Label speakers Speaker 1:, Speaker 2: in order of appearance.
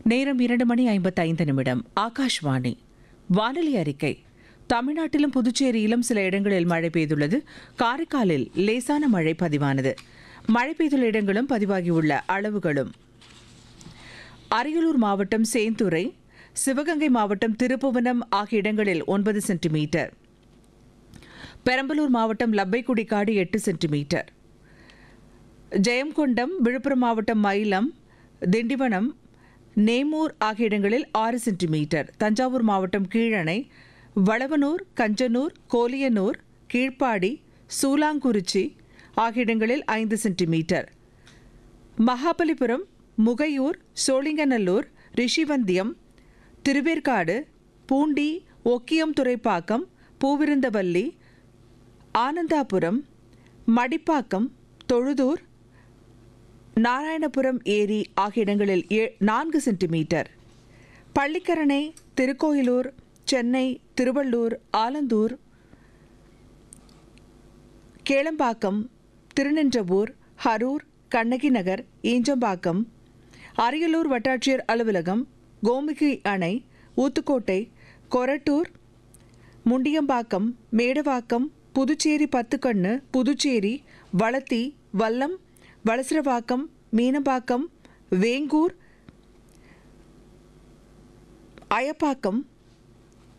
Speaker 1: நேரம் இரண்டு மணி ஐம்பத்தைந்து நிமிடம் ஆகாஷ்வாணி வானொலி அறிக்கை தமிழ்நாட்டிலும் புதுச்சேரியிலும் சில இடங்களில் மழை பெய்துள்ளது காரைக்காலில் லேசான மழை பதிவானது மழை பெய்துள்ள இடங்களும் பதிவாகியுள்ள அளவுகளும் அரியலூர் மாவட்டம் சேந்துரை சிவகங்கை மாவட்டம் திருப்புவனம் ஆகிய இடங்களில் ஒன்பது சென்டிமீட்டர் பெரம்பலூர் மாவட்டம் லப்பைக்குடிக்காடு எட்டு சென்டிமீட்டர் ஜெயங்கொண்டம் விழுப்புரம் மாவட்டம் மயிலம் திண்டிவனம் நேமூர் ஆகிய இடங்களில் ஆறு சென்டிமீட்டர் தஞ்சாவூர் மாவட்டம் கீழணை வளவனூர் கஞ்சனூர் கோலியனூர் கீழ்ப்பாடி சூலாங்குறிச்சி ஆகிய இடங்களில் ஐந்து சென்டிமீட்டர் மகாபலிபுரம் முகையூர் சோழிங்கநல்லூர் ரிஷிவந்தியம் திருவேற்காடு பூண்டி ஒக்கியம் துறைப்பாக்கம் பூவிருந்தவல்லி ஆனந்தாபுரம் மடிப்பாக்கம் தொழுதூர் நாராயணபுரம் ஏரி ஆகிய இடங்களில் ஏ- நான்கு சென்டிமீட்டர் பள்ளிக்கரணை திருக்கோயிலூர் சென்னை திருவள்ளூர் ஆலந்தூர் கேளம்பாக்கம் திருநின்றவூர் ஹரூர் கண்ணகி நகர் ஈஞ்சம்பாக்கம் அரியலூர் வட்டாட்சியர் அலுவலகம் கோமுகி அணை ஊத்துக்கோட்டை கொரட்டூர் முண்டியம்பாக்கம் மேடவாக்கம் புதுச்சேரி பத்துக்கண்ணு புதுச்சேரி வளத்தி வல்லம் வளசரவாக்கம் மீனம்பாக்கம் வேங்கூர் அயப்பாக்கம்